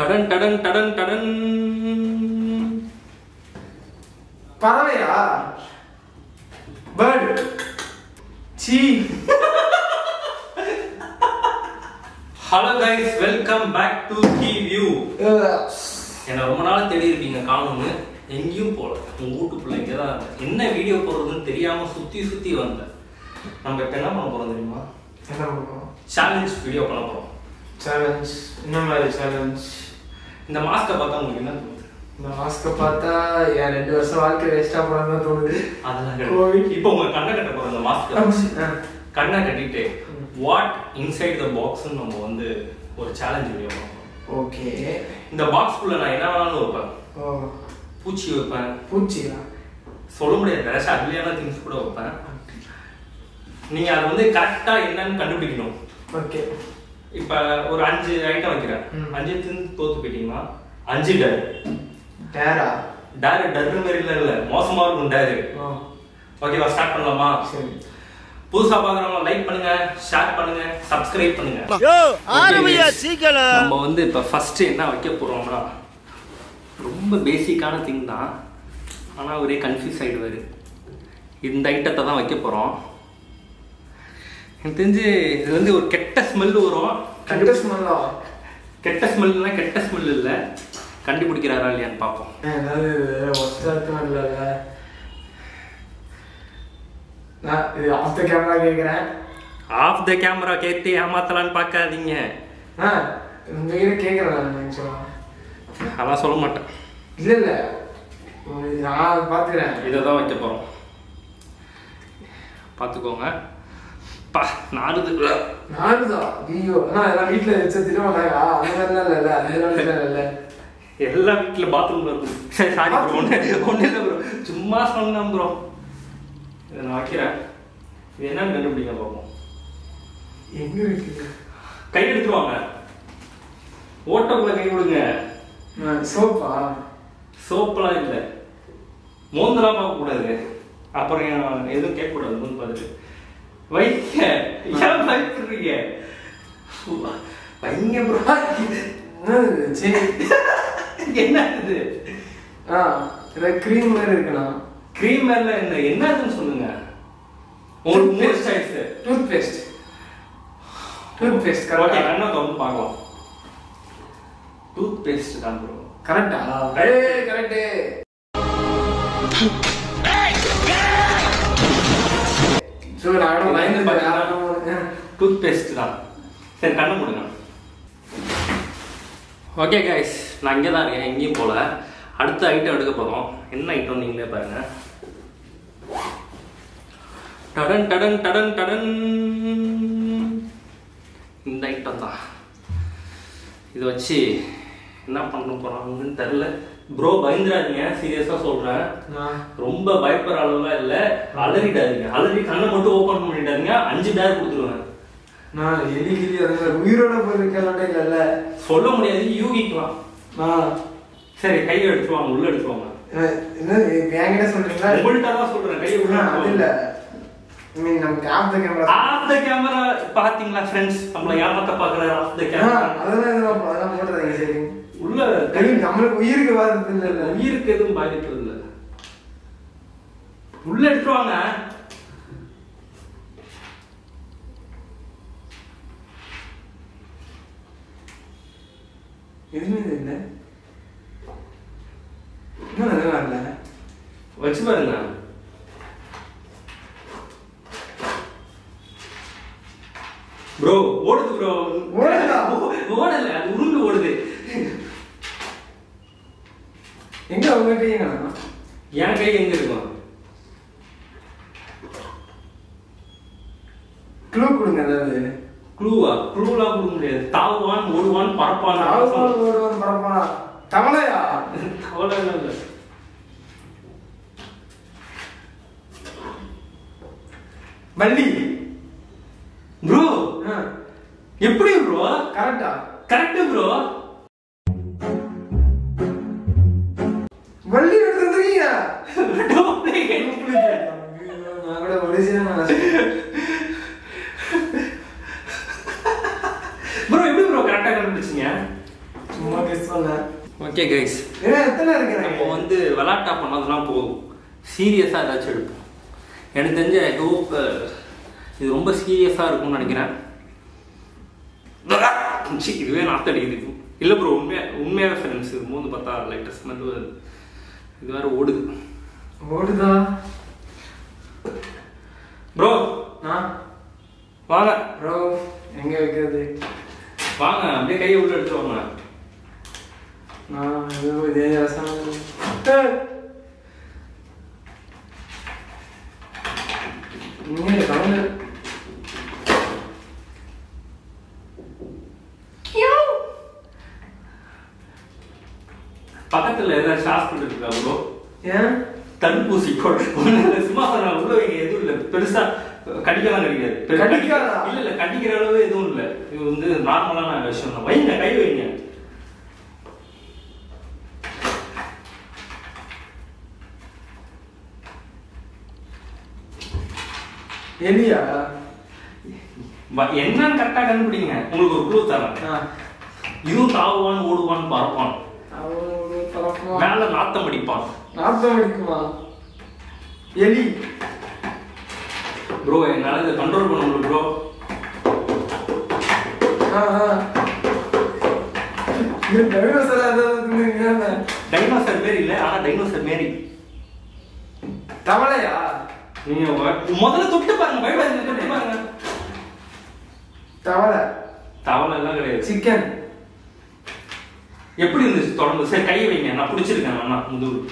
டடன் டடன் டடன் டடன் பறவையா பேர்ட் சீ hello guys welcome back to key view என்ன ரொம்ப நாள் தேடி இருப்பீங்க காணும்னு எங்கேயும் போகல உங்க வீட்டுக்குள்ள இங்கே தான் இருந்தேன். என்ன வீடியோ போடுறதுன்னு தெரியாம சுத்தி சுத்தி வந்தேன் நம்ம இப்ப என்ன பண்ண போறோம் தெரியுமா என்ன பண்ணுவோம் சேலஞ்ச் வீடியோ பண்ண போறோம் சேலஞ்ச் என்ன மாதிரி சேலஞ்ச் இந்த மாஸ்கை பார்த்தா உங்களுக்கு என்ன தோணுது இந்த மாஸ்கை பார்த்தா என் ரெண்டு வருஷம் வாழ்க்கை வேஸ்டா போனதான் தோணுது அதெல்லாம் கோவிட். கிடையாது. இப்போ உங்க கண்ணை கட்ட போற இந்த மாஸ்க் ஆ. கண்ணை கட்டிட்டு வாட் இன்சைட் த பாக்ஸ் நம்ம வந்து ஒரு சேலஞ்ச் வீடியோ பண்ணுவோம் ஓகே இந்த பாக்ஸ்க்குள்ள நான் என்ன வேணாலும் வைப்பேன் ஓ பூச்சி வைப்பேன் பூச்சியா சொல்ல முடியாது நிறைய அக்லியான திங்ஸ் கூட வைப்பேன் நீங்க அதை வந்து கரெக்டா என்னன்னு கண்டுபிடிக்கணும் ஓகே இப்ப ஒரு அஞ்சு ஐட்டம் வைக்கிறேன் ம். அஞ்சு தின்னு தோத்து போயிட்டீங்கன்னா அஞ்சு டர் டேரா டர் டர் மாதிரி இல்ல இல்ல மோசமா இருக்கும் டர் ஓ ஓகேவா ஸ்டார்ட் பண்ணலாமா சரி புதுசா பாக்குறவங்க லைக் பண்ணுங்க ஷேர் பண்ணுங்க சப்ஸ்கிரைப் பண்ணுங்க யோ Okay, ஆரம்பியா guys. சீக்கிரம் நம்ம வந்து இப்ப ஃபர்ஸ்ட் என்ன வைக்க போறோம்னா ரொம்ப பேசிக்கான திங் தான் ஆனா ஒரே கன்ஃபியூஸ் ஆயிடுவாரு இந்த ஐட்டத்தை தான் வைக்க போறோம் எனக்கு தெரிஞ்சு இது வந்து ஒரு கெட்ட ஸ்மெல் வரும் கண்ட ஸ்மெல்லா கெட்ட ஸ்மெல்னா கெட்ட ஸ்மெல் இல்ல கண்டுபிடிக்கிறாரா இல்லையான்னு பார்ப்போம் ஏதாவது ஒஸ்டாத்தும் இல்லைல்ல நான் இது ஆஃப் த கேமரா கேட்குறேன் ஆஃப் த கேமரா கேட்டு ஏமாத்தலான்னு பார்க்காதீங்க ஆ உங்ககிட்ட கேட்குறேன் நான் ஆக்சுவலாக அதெல்லாம் சொல்ல மாட்டேன் இல்லை இல்லை நான் பார்த்துக்கிறேன் இதை தான் வைக்க போறோம் பார்த்துக்கோங்க பா நாடுது நானுதா ஐயோ நான் எல்லாம் வீட்டில் வச்ச திட்ட மாட்டாங்க அந்த மாதிரிலாம் இல்லைல்ல அந்த மாதிரிலாம் இல்லை எல்லா வீட்டுல பாத்ரூம்ல இருக்கும் சரி சாரி ப்ரோ ஒண்ணு ஒண்ணு இல்லை ப்ரோ சும்மா சொன்னேன் ப்ரோ இதை நான் வைக்கிறேன் இது என்னன்னு கண்டுபிடிங்க பார்ப்போம் எங்கே இருக்குது கை எடுத்துருவாங்க ஓட்டக்குள்ள கை விடுங்க சோப்பா சோப்பெல்லாம் இல்லை மோந்தெல்லாம் பார்க்க கூடாது அப்புறம் ஏன் எதுவும் கேட்க கூடாது மூந்து பார்த்துட்டு வைக்க ஏன் பயப்படுறீங்க வைங்க ப்ரோ என்னது சரி என்ன இது ஆ இதில் க்ரீம் மாதிரி இருக்குண்ணா கிரீம் மேல என்ன என்னதுன்னு சொல்லுங்க உங்களுக்கு மூணு choice toothpaste toothpaste okay கரெக்டா கண்ணை திறந்து பார்க்கலாம் டூத் பேஸ்ட் தான் ப்ரோ கரெக்டா ஏய் கரெக்ட் சோ நான் பயந்து டூத் பேஸ்ட் தான் சரி கண்ணை மூடுங்க ஓகே கைஸ் நான் இங்கே தான் இருக்கேன் எங்கேயும் போல அடுத்த ஐட்டம் எடுக்க போகிறோம் என்ன ஐட்டம் நீங்களே பாருங்க டடன் டடன் டடன் டடன் இந்த ஐட்டம் தான் இது வச்சு என்ன பண்ண போறாங்கன்னு தெரில ப்ரோ பயந்துடாதீங்க சீரியஸா சொல்றேன் ரொம்ப பயப்படுற அளவுலாம் இல்ல அலறிடாதீங்க அலறி கண்ணை மட்டும் ஓபன் பண்ணிடாதீங்க அஞ்சு டேர் கொடுத்துருவேன் நான் எலி கிளி அந்த உயிரோட போயிருக்கலாம்டே இல்லைல்ல சொல்ல முடியாது யூகிக்கலாம் நான் சரி கையை எடுத்துருவாங்க உள்ள எடுத்துருவாங்க என்ன என்கிட்ட சொல்றீங்களா உங்கள்கிட்ட தான் சொல்றேன் கையை உள்ள அது இல்ல ஐ மீன் நமக்கு off the camera off the camera பாத்தீங்களா ஃப்ரெண்ட்ஸ் நம்மள ஏமாத்த பாக்குற ஆஃப் த கேமரா அதெல்லாம் இதெல்லாம் அதெல்லாம் போட்டுறீங்க சரி உள்ள கை நம்மளுக்கு உயிருக்கு வாரது இல்ல இல்ல உயிருக்கு எதுவும் பாதிக்கிறது இல்ல உள்ள எடுத்துருவாங்க எதுவுமே இது இல்ல இன்னும் அதெல்லாம் இல்ல வச்சு பாருங்க ப்ரோ ஓடுது ப்ரோ ஓடுதா? ஓடல அது உருண்டு ஓடுது எங்க அவங்க கையங்கண்ணா என் கை எங்க இருக்கும் க்ளூ கொடுங்க அதாவது க்ளூவா க்ளூலாம் கொடுக்க முடியாது தாவுவான் ஓடுவான் பறப்பான் ஆழ்வார் ஓடுவான் பரப்பானா தவளையா அவ்வளவு இல்லை வள்ளி ப்ரோ எப்படி ப்ரோ கரெக்டா கரெக்ட் ப்ரோ வள்ளி எடுத்து வந்துருக்கீங்க நான் கூட ஒரிஜினல் ப்ரோ எப்படி ப்ரோ கரெக்டா கண்டுபிடிச்சீங்க சும்மா கெஸ் பண்ண ஓகே கைஸ் ஏன்னா எத்தனை நம்ம இருக்கிறாங்க வந்து விளாட்டா பண்ணதெல்லாம் போதும் சீரியஸாக ஏதாச்சும் எடுப்போம் எனக்கு தெரிஞ்ச ஐ ஹோப் இது ரொம்ப சீரியஸாக இருக்கும்னு நினைக்கிறேன் ச்சீ, இதுவே நாத்தடிக்குது இல்லை ப்ரோ உண்மையா உண்மையாகவே ஃப்ரெண்ட்ஸ் இது மூந்து பார்த்தா லைட்டர் ஸ்மெல் வருது இது வேற ஓடுது ஓடுதா ப்ரோ நான் வாங்க ப்ரோ எங்க வைக்கிறது வாங்க அப்படியே கையை உள்ள எடுத்து வாங்க நான் ஏதோ இதே ரசம் நீங்க கலந்து பக்கத்தில் ஏதாச்சும் ஹாஸ்பிட்டல் இருக்கா ப்ரோ ஏன் தடுப்பூசி போடு ஒண்ணும் இல்ல, சும்மா சொன்னா உள்ள வைங்க எதுவும் இல்ல பெருசா கடிக்கலாம் கிடைக்காது பெரு- கடிக்காதா? இல்ல இல்ல கடிக்கிற அளவு எதுவும் இல்ல இது வந்து நார்மலான விஷயம் தான் வைங்க கை வைங்க எலியா வ- என்னன்னு கரெக்டா கண்டுபிடிங்க உங்களுக்கு ஒரு க்ளூ தரேன் ஆ. இதுவும் தாவுவான் ஓடுவான் பறப்பான் அவன் பறக்குமா? மேல நாத்தம் அடிப்பான் நாத்தம் அடிக்குமா எலி ப்ரோ என்னால இதை கண்ட்ரோல் பண்ண முடியல ப்ரோ ஆ, ஆ. இது டைனோசர் ஏதாவது இருந்தீங்க டைனோசர் மாரி இல்ல ஆனா டைனோசர் மாரி தவளையா நீங்க வ- முதல்ல தொட்டு பாருங்க பயப்படாதீங்க தொட்டு பாருங்க தவளை தவளை எல்லாம் கிடையாது சிக்கன் எப்படி இருந்துச்சு தொடர்ந்து சரி கையை வைங்க நான் பிடிச்சிருக்கேன் அண்ணா முதுகு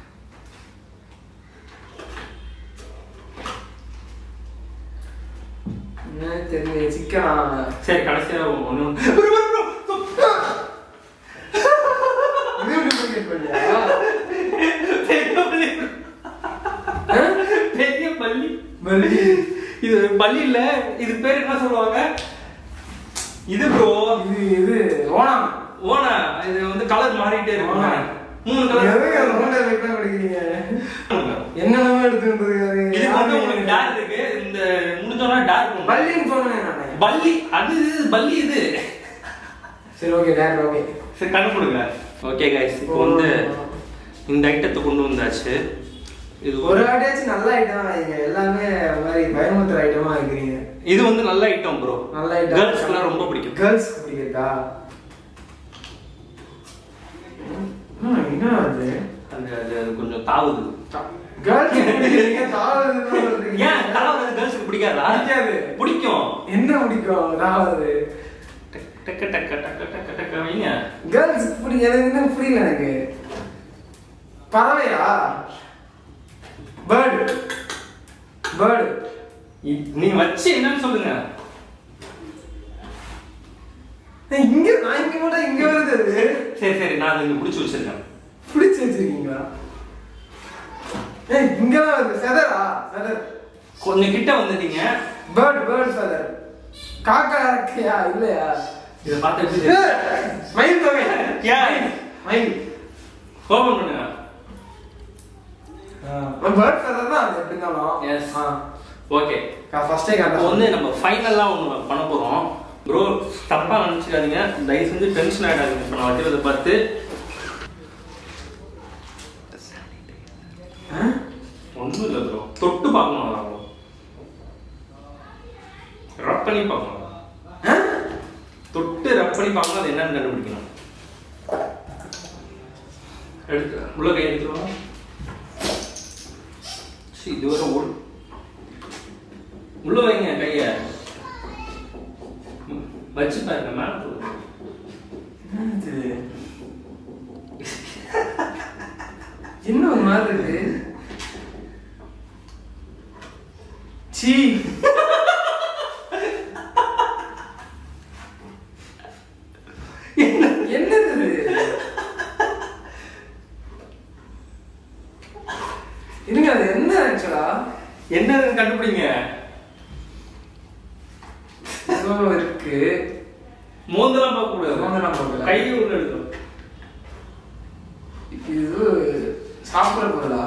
என்ன தெரியல சிக்கனா சரி கடைசியா ஒண்ணு ஒண்ணு- இது டூப்ளிகேட் பண்ணியா பெரிய பள்ளி ஆ? பெரிய பள்ளி மல்லி இது பள்ளி இல்ல இது பேர் என்ன சொல்லுவாங்க இது ப்ரோ இது இது ஓணம் ஓனா இது வந்து கலர் மாறிட்டே இருக்கும் ஓணம். மூணு எதுக்கு கலர் ரோட்டை வைக்கலாம் படிக்கிறீங்க என்னென்னமோ எடுத்து வந்திருக்காரு இது வந்து உங்களுக்கு டேர் இருக்கு இந்த முடிஞ்சோன்னா டேர் பண்ணும் பல்லின்னு சொன்னேன் நானே பள்ளி அது இது பள்ளி இது சரி ஓகே டேர் ஓகே சரி கண்டுபிடுங்க ஓகே கைஸ் இப்போ வந்து இந்த ஐட்டத்தை கொண்டு வந்தாச்சு இது ஒரு ஒரு வாட்டியாச்சும் நல்ல ஐட்டம் வைங்க எல்லாமே ஒரு மாதிரி பயமுறுத்துற ஐட்டமா இருக்கிறீங்க இது வந்து நல்ல ஐட்டம் ப்ரோ நல்ல ஐட்டம் கேர்ள்ஸ்க்குலாம் ரொம்ப பிடிக்கும் கேர்ள்ஸ்க்கு பிடிக்கிறதா ம், என்ன அது அது அது அது கொஞ்சம் தாவுது கேர்ள்ஸ் பிடிக்கிறீங்க தாவதுன்னு சொல்றீங்க ஏன் தாவுறது கேர்ள்ஸ்க்கு பிடிக்காதா பிடிக்காது. பிடிக்கும் என்ன பிடிக்கும் தாவது டக்க டக்க டக்க டக்க டக்க வைங்க கேர்ள்ஸ் பிடி எனக்கு என்ன புரியல எனக்கு பறவையா பேர்டு பேர்டு இ- நீ வச்சு என்னன்னு சொல்லுங்க இங்க நான் இங்க மட்டும் இங்க வருது அது சரி சரி நான் அதை இங்க பிடிச்சி வச்சிருக்கேன் பிடிச்சு வச்சிருக்கீங்களா ஏய் இங்கதான் வருது செதரா செதர் கொஞ்சம் கிட்ட வந்துட்டீங்க பேர்ட் பேர்ட் ஃபெதர் காக்கா இறக்கையா இல்லையா இதை பார்த்து எப்படி ஏய், தெரியும்? மயில் தொகை ஏன்? மயில் ஓபன் பண்ணுங்க பேர்ட் ஃபெதர் தான் அது எப்படி இருந்தாலும் Yes. ஆ ஓகே ஃபர்ஸ்டே இப்போ கரெக்டாக வந்து நம்ம ஃபைனலாக ஒன்று பண்ண போகிறோம் ப்ரோ தப்பாக நினச்சிக்காதீங்க தயவு செஞ்சு டென்ஷன் ஆகிடாதீங்க இப்போ நான் வைக்கிறத பார்த்து ஒன்றும் இல்லை ப்ரோ தொட்டு பார்க்கணும் அதான் bro. ரப் பண்ணி பார்க்கணும் தொட்டு ரப் பண்ணி பார்க்கணும் அது என்னன்னு கண்டுபிடிக்கணும் எடுத்து உள்ள கை எடுத்துருவோம் சரி இது வரை ஓடு உள்ள வைங்க கைய ம், வச்சு பாருங்க மேல போடுங்க என்ன ஒரு மாதிரி இருக்கு சீ என்னது இது? இருங்க அது என்ன ஆக்சுவலா என்னன்னு கண்டுபிடிங்க ஏதோ இருக்கு மோந்தெல்லாம் பார்க்க கூடாது மோந்தெல்லாம் பார்க்கல. கையை உள்ள எடுக்கணும் இது சாப்பிடுற பொருளா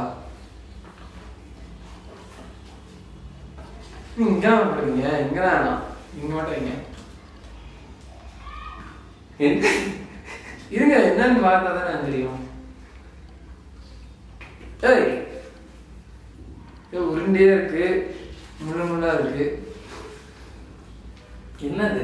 நீங்க இங்க தான் போடுறீங்க இங்க தான் வேணாம் இங்க மட்டும் வைங்க என்ன இருங்க என்னன்னு பார்த்தா தான் எனக்கு தெரியும் ஏய் ஏய், உருண்டையா இருக்கு முள்ளு முள்ளா இருக்கு என்னது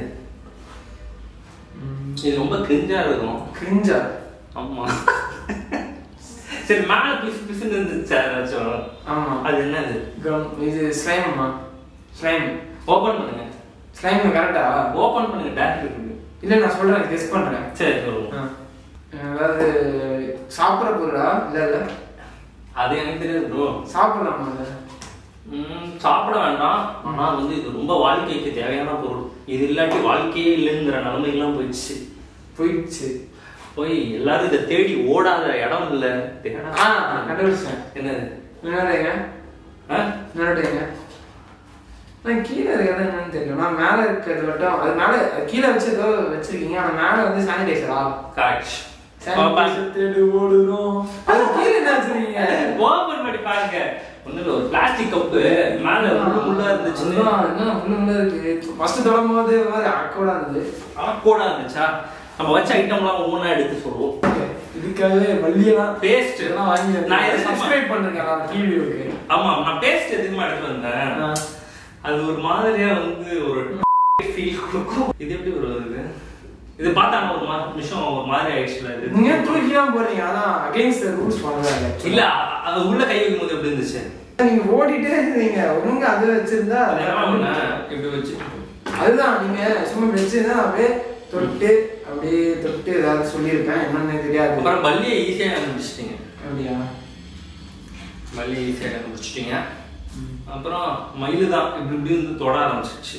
இது ரொம்ப கிரிஞ்சா இருக்கும் கிரிஞ்சா ஆமா சரி மேல பிசு பிசுன்னு இருந்துச்சு ஏதாச்சும் ஆமா அது என்னது கம் இது ஸ்லைம்மா ஸ்லைம் ஓபன் பண்ணுங்க ஸ்லைம் கரெக்டா ஓபன் பண்ணுங்க டேரக்ட் இருக்குது இல்ல நான் சொல்றேன் கெஸ் பண்றேன் சரி சொல்லுங்க ஆ. அதாவது சாப்பிட்ற பொருளா இல்ல இல்ல அது எனக்கு தெரியாது ப்ரோ சாப்பிடலாமா அது ம், சாப்பிட வேண்டாம் ஆனா வந்து இது ரொம்ப வாழ்க்கைக்கு தேவையான பொருள் இது இல்லாட்டி வாழ்க்கையே இல்லைங்கிற நிலைமைக்கெல்லாம் போயிடுச்சு போயிடுச்சு போய் எல்லாரும் இதை தேடி ஓடாத இடம் இல்ல தேடா ஆ கண்டுபிடிச்சேன் என்னது என்னடைங்க ஆ? என்னடைங்க நான் கீழே இருக்கிறது என்னன்னு தெரியல நான் மேல இருக்கிறது மட்டும் அது மேல அது கீழே வச்சு ஏதோ வச்சிருக்கீங்க ஆனா மேல வந்து சானிடைசரா Correct. சானிடைசர் தேடி ஓடுறோம் அது கீழே என்ன வச்சிருக்கீங்க ஓபன் பண்ணி பாருங்க ஒண்ணும் இல்ல, ஒரு பிளாஸ்டிக் கப்பு மேல முள்ளு முள்ளா இருந்துச்சு அதுதான், என்ன முள்ளு முள்ளா இருக்கு ஃபர்ஸ்ட் தொடங்கும் போது ஒரு மாதிரி அக்கோடா இருந்தது ஆக்கோடா இருந்துச்சா நம்ம வச்ச ஐட்டம்லாம் ஒவ்வொன்றா எடுத்து சொல்லுவோம் இதுக்காகவே வள்ளியெல்லாம் Paste. இதெல்லாம் வாங்கி நான் நான் எதுக்கு சப்ஸ்கிரைப் பண்ணிருக்கேன் நான் டிவிக்கு ஆமா நான் பேஸ்ட் எதுக்குமா எடுத்து வந்தேன் அது ஒரு மாதிரியா வந்து ஒரு ஃபீல் கொடுக்கும் இது எப்படி ஒரு இது இது பார்த்தா ஒரு மாதிரி நிமிஷம் ஒரு மாதிரி ஆயிடுச்சுல இது நீங்க தூக்கி தான் போறீங்க அதான் அகைன்ஸ்ட் ரூல்ஸ் பண்றாங்க இல்ல அ- அது உள்ள கை வைக்கும் போது எப்படி இருந்துச்சு நீங்க ஓடிட்டே இருந்தீங்க ஒழுங்கா அது வச்சிருந்தா அது என்ன பண்ணேன்? இப்படி வச்சு அதுதான் நீங்க சும்மா வச்சிருந்தா அப்படியே தொட்டு அப்படியே தொட்டு ஏதாவது சொல்லியிருப்பேன் என்னன்னு தெரியாது அப்புறம் பல்லியை ஈஸியா கண்டுபிடிச்சிட்டீங்க அப்படியா பல்லியை ஈஸியா கண்டுபிடிச்சிட்டீங்க அப்புறம் மயிலு தான் இப்படி இப்படி வந்து தொட ஆரம்பிச்சிருச்சு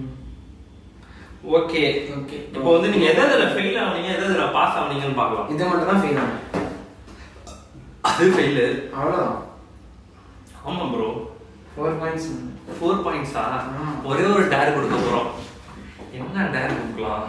ஓகே ஓகே இப்போ வந்து நீங்க எதை இதுல ஃபெயில் ஆனீங்க எதை இதுல பாஸ் ஆனீங்கன்னு பார்க்கலாம் இது மட்டும் தான் ஃபெயில் ஆனேன் அது ஃபெயிலு அவ்வளோதான் ஆமா ப்ரோ ஃபோர் பாயிண்ட்ஸ் ஃபோர் பாயிண்ட்ஸா ஆமா. ஒரே ஒரு டேர் கொடுக்க போறோம் என்ன டேர் கொடுக்கலாம்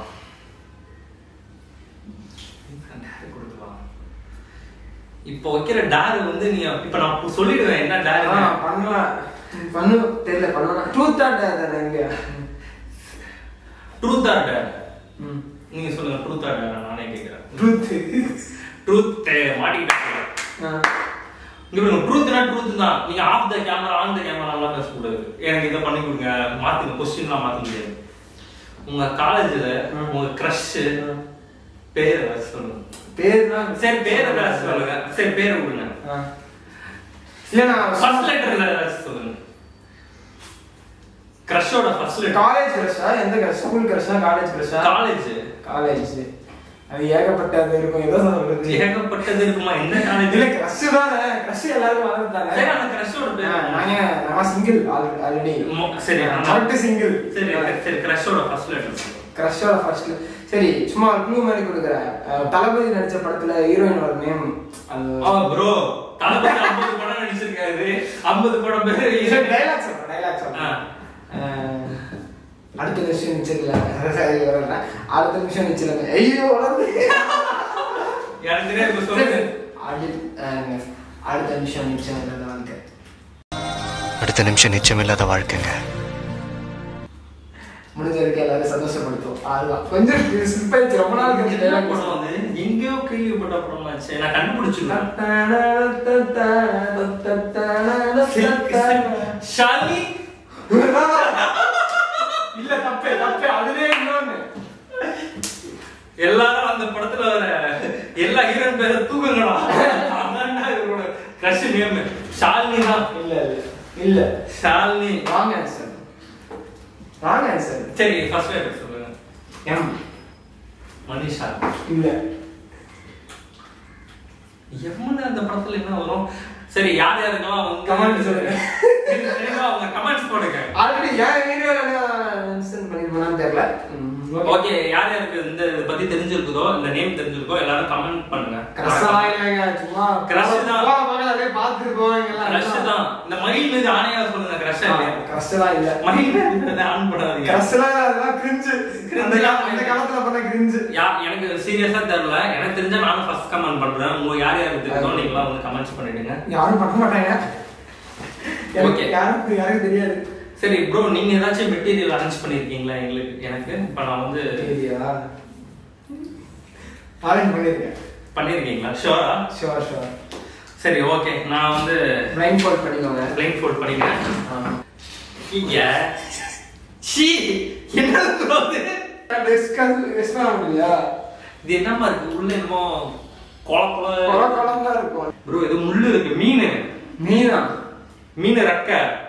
என்ன டேர் கொடுக்கலாம் இப்போ வைக்கிற டேர் வந்து நீ இப்ப நான் சொல்லிடுவேன் என்ன டேர் பண்ணலாம் பண்ணு தெரியல பண்ணலாம் ட்ரூத் ஆட் தானே இங்க ட்ரூத் ஆர் டேர் ம் நீங்க சொல்லுங்க ட்ரூத் ஆர் டேர் நானே கேக்குறேன் ட்ரூத் ட்ரூத் மாட்டிக்கிட்டாங்க இங்க பாருங்க ட்ரூத்னா ட்ரூத் தான் நீங்க off the camera on the கேமராலாம் பேசக்கூடாது எனக்கு இதை பண்ணி கொடுங்க மாத்துங்க கொஸ்டின்லாம் மாத்த முடியாது உங்க காலேஜ்ல ம். உங்க க்ரஷ் பேர் ஏதாச்சும் சொல்லுங்க பேர்னா சரி பேர் ஏதாச்சும் சொல்லுங்க சரி பேர் கொடுங்க இல்ல நான் ஃபர்ஸ்ட் லெட்டர்ல ஏதாச்சும் சொல்லுங்க க்ரஷோட ஃபர்ஸ்ட் லெட்டர் காலேஜ் கிரஷா எந்த கிரஷ் ஸ்கூல் கிரஷா காலேஜ் கிரஷா காலேஜ் காலேஜ் அது ஏகப்பட்டது இருக்கும் ஏதோ சொல்றது ஏகப்பட்டது இருக்குமா என்ன காலேஜ் இல்ல கிரஷ் தானே கிரஷ் எல்லாரும் வளர்ந்தாங்க சரி அந்த க்ரஷோட பேர் நாங்க நான் சிங்கிள் ஆல்ரெடி மொ- சரி அந்த- கரெக்ட் சிங்கிள் சரி சரி க்ரஷோட ஃபர்ஸ்ட் லெட்டர் சொல்லுங்க கிரஷோட ஃபர்ஸ்ட் சரி சும்மா ஒரு க்ளூ மாதிரி கொடுக்குறேன் அஹ், தளபதி நடிச்ச படத்துல ஹீரோயினோட நேம் அது ஆ ப்ரோ தளபதி 50 படம் நடிச்சிருக்காரு 50 படம் பேரு டைலாக் சொல்றேன் டைலாக் சொல்றேன் அஹ், அடுத்த நிமிஷம் நிச்சல அடுத்த நிமிஷம் நிச்சல ஐயோ வளர்ந்து எனக்கு தெரியாது இப்ப சொல்லுங்க அடுத்த அஹ், அடுத்த நிமிஷம் நிச்சயம் இல்லாத வாழ்க்கை அடுத்த நிமிஷம் நிச்சயமில்லாத வாழ்க்கைங்க முடிஞ்ச வரைக்கும் எல்லாரும் சந்தோஷப்படுத்தும் அதுதான் கொஞ்சம் சிம்பிள் ரொம்ப நாள் கழிச்சு என்ன டைலாக் படம் அது எங்கேயோ கேள்விப்பட்ட படமாச்சு நான் கண்டுபிடிச்சிருக்கேன் ஷாலினி இல்ல தப்பே தப்பே அதுலயே இன்னொன்னு எல்லாரும் அந்த படத்துல வர எல்லா ஹீரோயின் பேரை தூக்குங்கடா அதான்டா இவரோட கிரஷ் நேம் ஷாலினி தான் இல்ல இல்ல இல்ல Shalini wrong answer wrong answer சரி ஃபர்ஸ்ட் லெட்டர் சொல்லுங்க எம் மனிஷா இல்ல எம்மன் அந்த படத்துல என்ன வரும் சரி யார் யாருக்கெல்லாம் வந்து Comment சொல்லுங்க. எனக்கு தெரியுமா அவங்க கமெண்ட்ஸ் போடுங்க ஆல்ரெடி ஏன் வீடியோல மென்ஷன் பண்ணிருப்பானு தெரியல ஓகே யார் யாருக்கு இந்த இதை பத்தி தெரிஞ்சிருக்குதோ இந்த நேம் தெரிஞ்சிருக்கோ எல்லாரும் கமெண்ட் பண்ணுங்க கிரஷலாம் இல்லைங்க சும்மா Crush தான். போற போக அப்படியே பார்த்துட்டு போவாங்க கிரஷ் தான் இந்த மயில் மீது ஆணையா சொல்லுங்க கிரஷ் இல்லையா கிரஷ்லாம் இல்ல மயில் மீது ஆன் பண்ணாதீங்க கிரஷ்லாம் அதெல்லாம் கிரிஞ்சு அந்த கா- அந்த காலத்துல பண்ண கிரிஞ்சு யா எனக்கு சீரியஸா தெரியல எனக்கு தெரிஞ்சா நானும் ஃபர்ஸ்ட் கமெண்ட் பண்றேன் உங்க யார் யாருக்கு தெரியுதோ நீங்களாம் வந்து கமெண்ட்ஸ் பண்ணிடுங்க யாரும் பண்ண மாட்டாங்க எனக்கு Okay. யாருக்கு யாருக்கு தெரியாது சரி ப்ரோ நீங்க ஏதாச்சும் மெட்டீரியல் அரேஞ்ச் பண்ணிருக்கீங்களா எங்களுக்கு எனக்கு இப்ப நான் வந்து தெரியா அரேஞ்ச் பண்ணியிருக்கேன் பண்ணிருக்கீங்களா ஷோரா ஷோர் ஷோர் சரி ஓகே நான் வந்து பிளைண்ட் ஃபோல்ட் பண்ணிக்கோங்க பிளைன் ஃபோல்ட் பண்ணிக்கிறேன் ஆ. இங்க ஷீ என்ன bro இது டிஸ்கஸ் டிஸ் பண்ண முடியலையா இது என்னமா இருக்கு உள்ள என்னமோ கொல கொல கொல கொலந்தா இருக்கும் ப்ரோ இது முள்ளு இருக்கு மீன் மீனா மீன் ரெக்க